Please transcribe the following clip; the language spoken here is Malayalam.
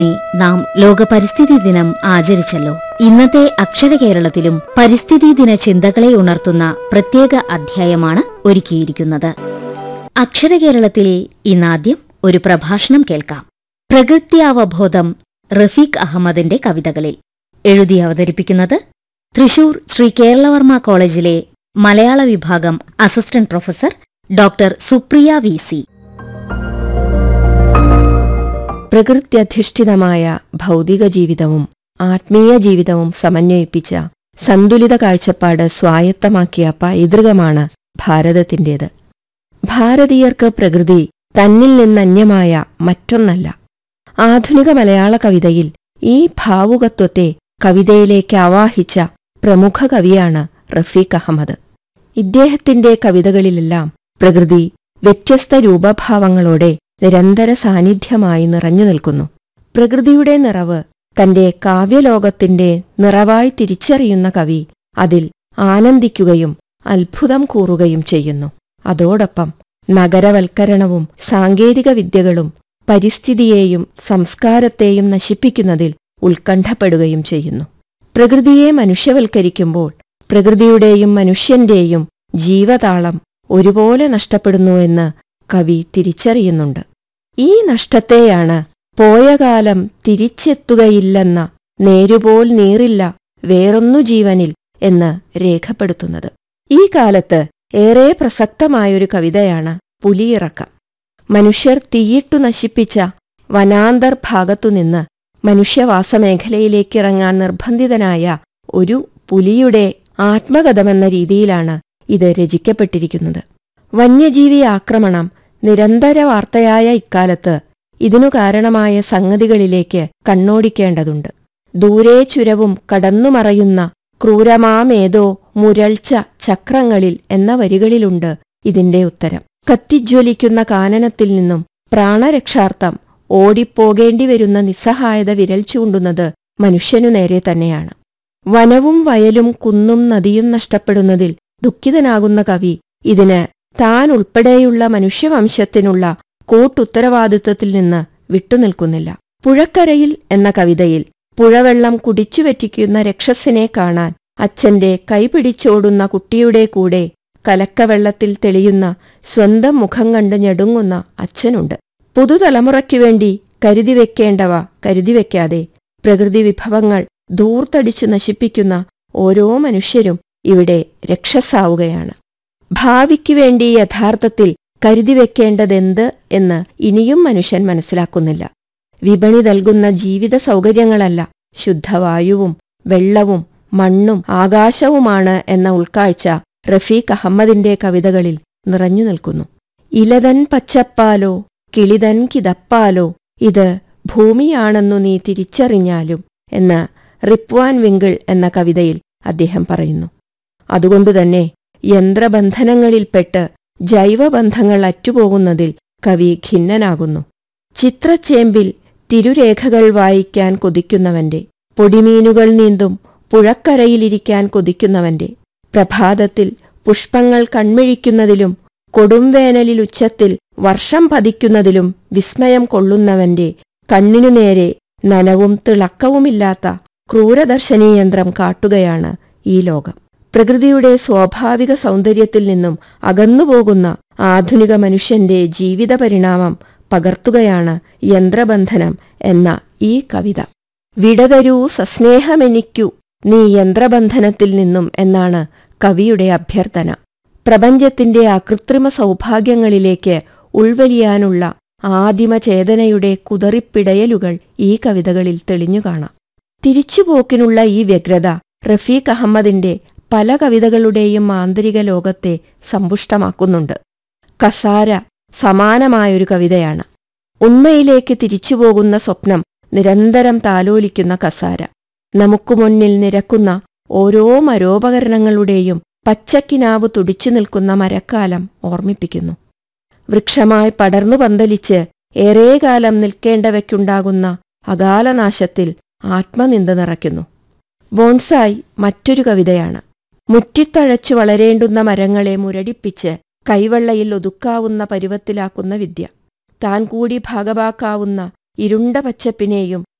നാം ലോക പരിസ്ഥിതി ദിനം ആചരിച്ചല്ലോ ഇന്നത്തെ അക്ഷര കേരളത്തിലും പരിസ്ഥിതി ദിന ചിന്തകളെ ഉണർത്തുന്ന പ്രത്യേക അധ്യായമാണ് ഒരുക്കിയിരിക്കുന്നത് അക്ഷര കേരളത്തിൽ ഇന്നാദ്യം ഒരു പ്രഭാഷണം കേൾക്കാം പ്രകൃത്യാവബോധം റഫീഖ് അഹമ്മദിന്റെ കവിതകളിൽ എഴുതി അവതരിപ്പിക്കുന്നത് തൃശൂർ ശ്രീ കേരളവർമ്മ കോളേജിലെ മലയാള വിഭാഗം assistant professor doctor Supriya V C പ്രകൃത്യധിഷ്ഠിതമായ ഭൗതിക ജീവിതവും ആത്മീയ ജീവിതവും സമന്വയിപ്പിച്ച സന്തുലിത കാഴ്ചപ്പാട് സ്വായത്തമാക്കിയ പൈതൃകമാണ് ഭാരതത്തിന്റേത് ഭാരതീയർക്ക് പ്രകൃതി തന്നിൽ നിന്നന്യമായ മറ്റൊന്നല്ല ആധുനിക മലയാള കവിതയിൽ ഈ ഭാവുകത്വത്തെ കവിതയിലേക്ക് ആവാഹിച്ച പ്രമുഖ കവിയാണ് റഫീഖ് അഹമ്മദ് ഇദ്ദേഹത്തിന്റെ കവിതകളിലെല്ലാം പ്രകൃതി വ്യത്യസ്ത രൂപഭാവങ്ങളോടെ നിരന്തര സാന്നിധ്യമായി നിറഞ്ഞു നിൽക്കുന്നു പ്രകൃതിയുടെ നിറവ് തന്റെ കാവ്യലോകത്തിന്റെ നിറവായി തിരിച്ചറിയുന്ന കവി അതിൽ ആനന്ദിക്കുകയും അത്ഭുതം കൂറുകയും ചെയ്യുന്നു അതോടൊപ്പം നഗരവൽക്കരണവും സാങ്കേതിക വിദ്യകളും പരിസ്ഥിതിയെയും സംസ്കാരത്തെയും നശിപ്പിക്കുന്നതിൽ ഉത്കണ്ഠപ്പെടുകയും ചെയ്യുന്നു പ്രകൃതിയെ മനുഷ്യവൽക്കരിക്കുമ്പോൾ പ്രകൃതിയുടെയും മനുഷ്യന്റെയും ജീവതാളം ഒരുപോലെ നഷ്ടപ്പെടുന്നുവെന്ന് കവി തിരിച്ചറിയുന്നുണ്ട് ഈ നഷ്ടത്തെയാണ് പോയ കാലം തിരിച്ചെത്തുകയില്ലെന്ന നേരുപോൽ നീറില്ല വേറൊന്നു ജീവനിൽ എന്ന് രേഖപ്പെടുത്തുന്നത് ഈ കാലത്ത് ഏറെ പ്രസക്തമായൊരു കവിതയാണ് പുലിയിറക്കം മനുഷ്യർ തീയിട്ടു നശിപ്പിച്ച വനാന്തർ ഭാഗത്തുനിന്ന് മനുഷ്യവാസമേഖലയിലേക്ക് ഇറങ്ങാൻ നിർബന്ധിതനായ ഒരു പുലിയുടെ ആത്മകഥമെന്ന രീതിയിലാണ് ഇത് രചിക്കപ്പെട്ടിരിക്കുന്നത് വന്യജീവി ആക്രമണം നിരന്തര വാർത്തയായ ഇക്കാലത്ത് ഇതിനു കാരണമായ സംഗതികളിലേക്ക് കണ്ണോടിക്കേണ്ടതുണ്ട് ദൂരെ ചുരവും കടന്നുമറയുന്ന ക്രൂരമാമേതോ മുരൾച്ച ചക്രങ്ങളിൽ എന്ന വരികളിലുണ്ട് ഇതിന്റെ ഉത്തരം കത്തിജ്വലിക്കുന്ന കാനനത്തിൽ നിന്നും പ്രാണരക്ഷാർത്ഥം ഓടിപ്പോകേണ്ടി വരുന്ന നിസ്സഹായത വിരൽ ചൂണ്ടുന്നത് മനുഷ്യനു നേരെ തന്നെയാണ് വനവും വയലും കുന്നും നദിയും നഷ്ടപ്പെടുന്നതിൽ ദുഃഖിതനാകുന്ന കവി ഇതിന് താൻ ഉൾപ്പെടെയുള്ള മനുഷ്യവംശത്തിനുള്ള കൂട്ടുത്തരവാദിത്വത്തിൽ നിന്ന് വിട്ടുനിൽക്കുന്നില്ല പുഴക്കരയിൽ എന്ന കവിതയിൽ പുഴവെള്ളം കുടിച്ചുവറ്റിക്കുന്ന രക്ഷസിനെ കാണാൻ അച്ഛന്റെ കൈപിടിച്ചോടുന്ന കുട്ടിയുടെ കൂടെ കലക്കവെള്ളത്തിൽ തെളിയുന്ന സ്വന്തം മുഖം കണ്ട് ഞെടുങ്ങുന്ന അച്ഛനുണ്ട് പുതുതലമുറയ്ക്കു വേണ്ടി കരുതിവെക്കേണ്ടവ കരുതിവെക്കാതെ പ്രകൃതി വിഭവങ്ങൾ ധൂർത്തടിച്ചു നശിപ്പിക്കുന്ന ഓരോ മനുഷ്യരും ഇവിടെ രക്ഷസാവുകയാണ് ഭാവിക്കു വേണ്ടി യഥാർത്ഥത്തിൽ കരുതിവെക്കേണ്ടതെന്ത് എന്ന് ഇനിയും മനുഷ്യൻ മനസ്സിലാക്കുന്നില്ല വിപണി നൽകുന്ന ജീവിത സൗകര്യങ്ങളല്ല ശുദ്ധവായുവും വെള്ളവും മണ്ണും ആകാശവുമാണ് എന്ന ഉൾക്കാഴ്ച റഫീഖ് അഹമ്മദിന്റെ കവിതകളിൽ നിറഞ്ഞു നിൽക്കുന്നു ഇലതൻ പച്ചപ്പാലോ കിളിതൻ കിതപ്പാലോ ഇത് ഭൂമിയാണെന്നു നീ തിരിച്ചറിഞ്ഞാലും എന്ന് റിപ്വാൻ വിങ്കിൾ എന്ന കവിതയിൽ അദ്ദേഹം പറയുന്നു അതുകൊണ്ടുതന്നെ യന്ത്രബന്ധനങ്ങളിൽപ്പെട്ട് ജൈവബന്ധങ്ങൾ അറ്റുപോകുന്നതിൽ കവി ഖിന്നനാകുന്നു ചിത്രച്ചേമ്പിൽ തിരുരേഖകൾ വായിക്കാൻ കൊതിക്കുന്നവന്റെ പൊടിമീനുകൾ നീന്തും പുഴക്കരയിലിരിക്കാൻ കൊതിക്കുന്നവന്റെ പ്രഭാതത്തിൽ പുഷ്പങ്ങൾ കൺമിഴിക്കുന്നതിലും കൊടുംവേനലിൽ ഉച്ചത്തിൽ വർഷം പതിക്കുന്നതിലും വിസ്മയം കൊള്ളുന്നവന്റെ കണ്ണിനു നേരെ നനവും തിളക്കവുമില്ലാത്ത ക്രൂരദർശനീയന്ത്രം കാട്ടുകയാണ് ഈ ലോകം പ്രകൃതിയുടെ സ്വാഭാവിക സൗന്ദര്യത്തിൽ നിന്നും അകന്നുപോകുന്ന ആധുനിക മനുഷ്യന്റെ ജീവിത പരിണാമം പകർത്തുകയാണ് യന്ത്രബന്ധനം എന്ന ഈ കവിത വിടതരൂ സസ്നേഹമെനിക്കു നീ യന്ത്രബന്ധനത്തിൽ നിന്നും എന്നാണ് കവിയുടെ അഭ്യർത്ഥന പ്രപഞ്ചത്തിന്റെ അകൃത്രിമ സൗഭാഗ്യങ്ങളിലേക്ക് ഉൾവലിയാനുള്ള ആദിമ ചേതനയുടെ കുതറിപ്പിടയലുകൾ ഈ കവിതകളിൽ തെളിഞ്ഞു കാണാം തിരിച്ചുപോക്കിനുള്ള ഈ വ്യഗ്രത റഫീഖ് അഹമ്മദിന്റെ പല കവിതകളുടെയും ആന്തരിക ലോകത്തെ സമ്പുഷ്ടമാക്കുന്നുണ്ട് കസാര സമാനമായൊരു കവിതയാണ് ഉണ്മയിലേക്ക് തിരിച്ചുപോകുന്ന സ്വപ്നം നിരന്തരം താലോലിക്കുന്ന കസാര നമുക്കു മുന്നിൽ നിരക്കുന്ന ഓരോ മരോപകരണങ്ങളുടെയും പച്ചക്കിനാവ് തുടിച്ചു നിൽക്കുന്ന മരക്കാലം ഓർമ്മിപ്പിക്കുന്നു വൃക്ഷമായി പടർന്നു പന്തലിച്ച് ഏറെകാലം നിൽക്കേണ്ടവയ്ക്കുണ്ടാകുന്ന അകാലനാശത്തിൽ ആത്മനിന്ദ നിറയ്ക്കുന്നു ബോൺസായി മറ്റൊരു കവിതയാണ് മുറ്റിത്തഴച്ചു വളരേണ്ടുന്ന മരങ്ങളെ മുരടിപ്പിച്ച് കൈവെള്ളയിൽ ഒതുക്കാവുന്ന പരുവത്തിലാക്കുന്ന വിദ്യ താൻ കൂടി ഭാഗവാക്കാവുന്ന ഇരുണ്ട പച്ചപ്പിനെയും